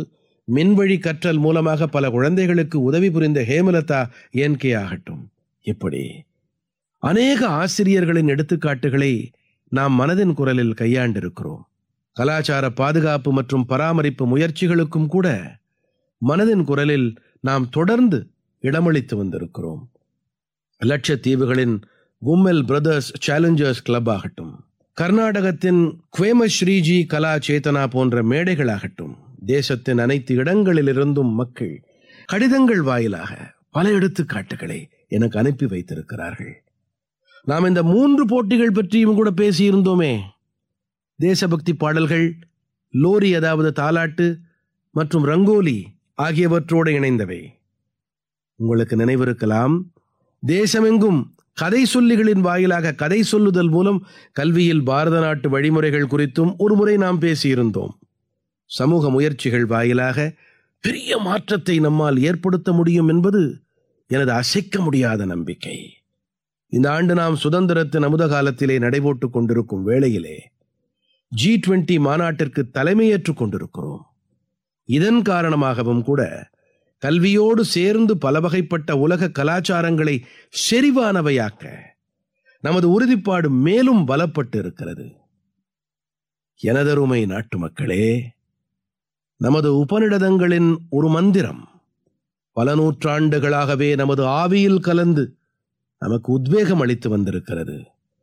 மின்வழி கற்றல் மூலமாக பல குழந்தைகளுக்கு உதவி புரிந்த ஹேமலதா ஏன்கே ஆகட்டும் இப்படி அநேக ஆசிரியர்களின் எடுத்துக்காட்டுகளை நாம் மனதின் குரலில் கையாண்டிருக்கிறோம் கலாச்சார பாதுகாப்பு மற்றும் பராமரிப்பு முயற்சிகளுக்கும் கூட மனதின் குரலில் நாம் தொடர்ந்து இடமளித்து வந்திருக்கிறோம் லட்சத்தீவுகளின் கும்மெல் பிரதர்ஸ் சேலஞ்சர்ஸ் கிளப் ஆகட்டும் கர்நாடகத்தின் குவேமஸ்ரீஜி கலா சேதனா போன்ற மேடைகளாகட்டும் தேசத்தின் அனைத்து இடங்களிலிருந்தும் மக்கள் கடிதங்கள் வாயிலாக பல எடுத்துக்காட்டுகளை எனக்கு அனுப்பி வைத்திருக்கிறார்கள் நாம் இந்த மூன்று போட்டிகள் பற்றியும் கூட பேசியிருந்தோமே தேசபக்தி பாடல்கள் லோரி அதாவது தாலாட்டு மற்றும் ரங்கோலி ஆகியவற்றோடு இணைந்தவை உங்களுக்கு நினைவிருக்கலாம் தேசமெங்கும் கதை சொல்லிகளின் வாயிலாக கதை சொல்லுதல் மூலம் கல்வியில் பாரத நாட்டு வழிமுறைகள் குறித்தும் ஒரு முறை நாம் பேசியிருந்தோம் சமூக முயற்சிகள் வாயிலாக பெரிய மாற்றத்தை நம்மால் ஏற்படுத்த முடியும் என்பது எனது அசைக்க முடியாத நம்பிக்கை இந்த ஆண்டு நாம் சுதந்திரத்தின் அமுத காலத்திலே நடைபோட்டுக் கொண்டிருக்கும் வேளையிலே ஜி டுவெண்டி மாநாட்டிற்கு தலைமையேற்றுக் கொண்டிருக்கிறோம் இதன் காரணமாகவும் கூட கல்வியோடு சேர்ந்து பல வகைப்பட்ட உலக கலாச்சாரங்களை செறிவானவையாக்க நமது உறுதிப்பாடு மேலும் பலப்பட்டு இருக்கிறது எனதருமை நாட்டு மக்களே நமது உபநிடதங்களின் ஒரு மந்திரம் பல நூற்றாண்டுகளாகவே நமது ஆவியில் கலந்து நமக்கு உத்வேகம் அளித்து வந்திருக்கிறது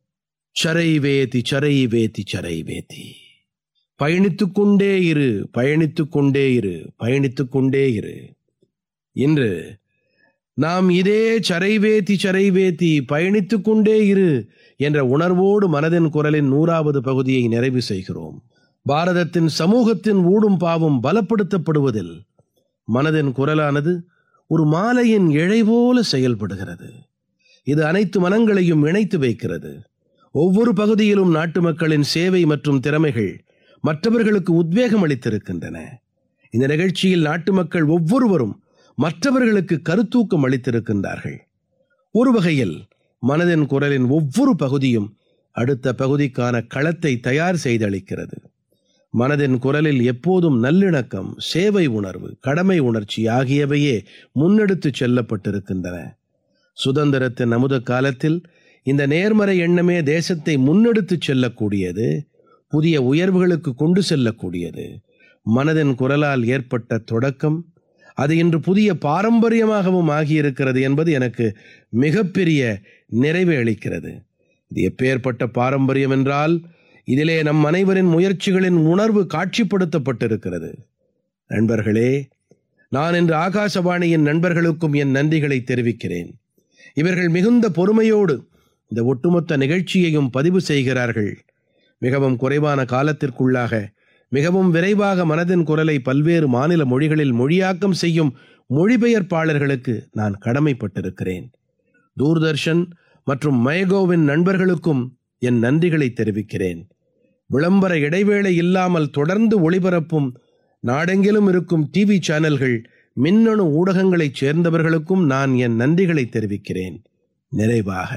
சரை வேதி சரை வேதி சரை வேதி பயணித்துக் கொண்டே இரு பயணித்துக் கொண்டே இரு பயணித்துக் கொண்டே இரு இன்று நாம் இதே சரைவேத்தி சரைவேத்தி பயணித்துக் கொண்டே இரு என்ற உணர்வோடு மனதின் குரலின் நூறாவது பகுதியை நிறைவு செய்கிறோம் பாரதத்தின் சமூகத்தின் ஊடும் பாவும் பலப்படுத்தப்படுவதில் மனதின் குரலானது ஒரு மாலையின் இழை போல செயல்படுகிறது இது அனைத்து மனங்களையும் இணைத்து வைக்கிறது ஒவ்வொரு பகுதியிலும் நாட்டு மக்களின் சேவை மற்றும் திறமைகள் மற்றவர்களுக்கு உத்வேகம் அளித்திருக்கின்றன இந்த நிகழ்ச்சியில் நாட்டு மக்கள் ஒவ்வொருவரும் மற்றவர்களுக்கு கருத்தூக்கம் அளித்திருக்கின்றார்கள் ஒரு வகையில் மனதின் குரலின் ஒவ்வொரு பகுதியும் அடுத்த பகுதிக்கான களத்தை தயார் செய்தளிக்கிறது மனதின் குரலில் எப்போதும் நல்லிணக்கம் சேவை உணர்வு கடமை உணர்ச்சி ஆகியவையே முன்னெடுத்துச் செல்லப்பட்டிருக்கின்றன சுதந்திரத்தின் அமுத காலத்தில் இந்த நேர்மறை எண்ணமே தேசத்தை முன்னெடுத்துச் செல்லக்கூடியது புதிய உயர்வுகளுக்கு கொண்டு செல்லக்கூடியது மனதின் குரலால் ஏற்பட்ட தொடக்கம் அது இன்று புதிய பாரம்பரியமாகவும் ஆகியிருக்கிறது என்பது எனக்கு மிகப்பெரிய நிறைவை அளிக்கிறது இது எப்பேற்பட்ட பாரம்பரியம் என்றால் இதிலே நம் அனைவரின் முயற்சிகளின் உணர்வு காட்சிப்படுத்தப்பட்டிருக்கிறது நண்பர்களே நான் இன்று ஆகாசவாணியின் நண்பர்களுக்கும் என் நன்றிகளை தெரிவிக்கிறேன் இவர்கள் மிகுந்த பொறுமையோடு இந்த ஒட்டுமொத்த நிகழ்ச்சியையும் பதிவு செய்கிறார்கள் மிகவும் குறைவான காலத்திற்குள்ளாக மிகவும் விரைவாக மனதின் குரலை பல்வேறு மாநில மொழிகளில் மொழியாக்கம் செய்யும் மொழிபெயர்ப்பாளர்களுக்கு நான் கடமைப்பட்டிருக்கிறேன் தூர்தர்ஷன் மற்றும் மயகோவின் நண்பர்களுக்கும் என் நன்றிகளை தெரிவிக்கிறேன் விளம்பர இடைவேளை இல்லாமல் தொடர்ந்து ஒளிபரப்பும் நாடெங்கிலும் இருக்கும் டிவி சேனல்கள் மின்னணு ஊடகங்களைச் சேர்ந்தவர்களுக்கும் நான் என் நன்றிகளை தெரிவிக்கிறேன் நிறைவாக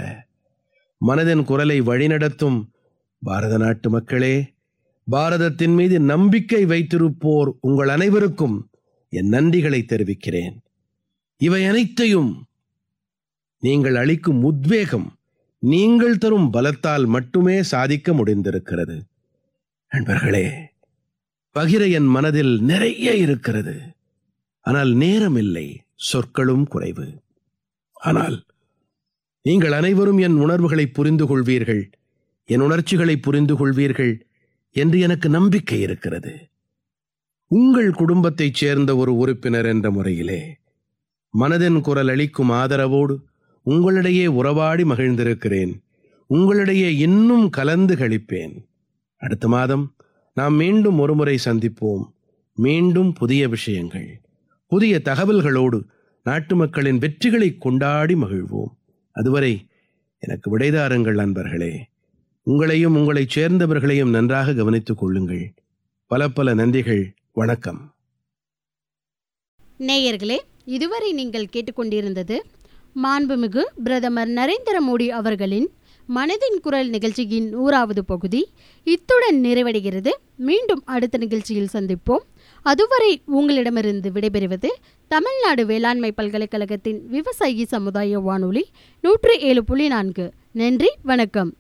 மனதின் குரலை வழிநடத்தும் பாரத நாட்டு மக்களே பாரதத்தின் மீது நம்பிக்கை வைத்திருப்போர் உங்கள் அனைவருக்கும் என் நன்றிகளை தெரிவிக்கிறேன் இவை அனைத்தையும் நீங்கள் அளிக்கும் உத்வேகம் நீங்கள் தரும் பலத்தால் மட்டுமே சாதிக்க முடிந்திருக்கிறது நண்பர்களே பகிர என் மனதில் நிறைய இருக்கிறது ஆனால் நேரம் இல்லை சொற்களும் குறைவு ஆனால் நீங்கள் அனைவரும் என் உணர்வுகளை புரிந்து கொள்வீர்கள் என் உணர்ச்சிகளை புரிந்து கொள்வீர்கள் என்று எனக்கு நம்பிக்கை இருக்கிறது உங்கள் குடும்பத்தைச் சேர்ந்த ஒரு உறுப்பினர் என்ற முறையிலே மனதின் குரல் அளிக்கும் ஆதரவோடு உங்களிடையே உறவாடி மகிழ்ந்திருக்கிறேன் உங்களிடையே இன்னும் கலந்து கழிப்பேன் அடுத்த மாதம் நாம் மீண்டும் ஒருமுறை சந்திப்போம் மீண்டும் புதிய விஷயங்கள் புதிய தகவல்களோடு நாட்டு மக்களின் வெற்றிகளை கொண்டாடி மகிழ்வோம் அதுவரை எனக்கு விடைதாருங்கள் நண்பர்களே உங்களையும் உங்களைச் சேர்ந்தவர்களையும் நன்றாக கவனித்துக் கொள்ளுங்கள் பல பல நன்றிகள் வணக்கம் நேயர்களே இதுவரை நீங்கள் கேட்டுக்கொண்டிருந்தது மாண்புமிகு பிரதமர் நரேந்திர மோடி அவர்களின் மனதின் குரல் நிகழ்ச்சியின் நூறாவது பகுதி இத்துடன் நிறைவடைகிறது மீண்டும் அடுத்த நிகழ்ச்சியில் சந்திப்போம் அதுவரை உங்களிடமிருந்து விடைபெறுவது தமிழ்நாடு வேளாண்மை பல்கலைக்கழகத்தின் விவசாயி சமுதாய வானொலி நூற்று ஏழு புள்ளி நான்கு நன்றி வணக்கம்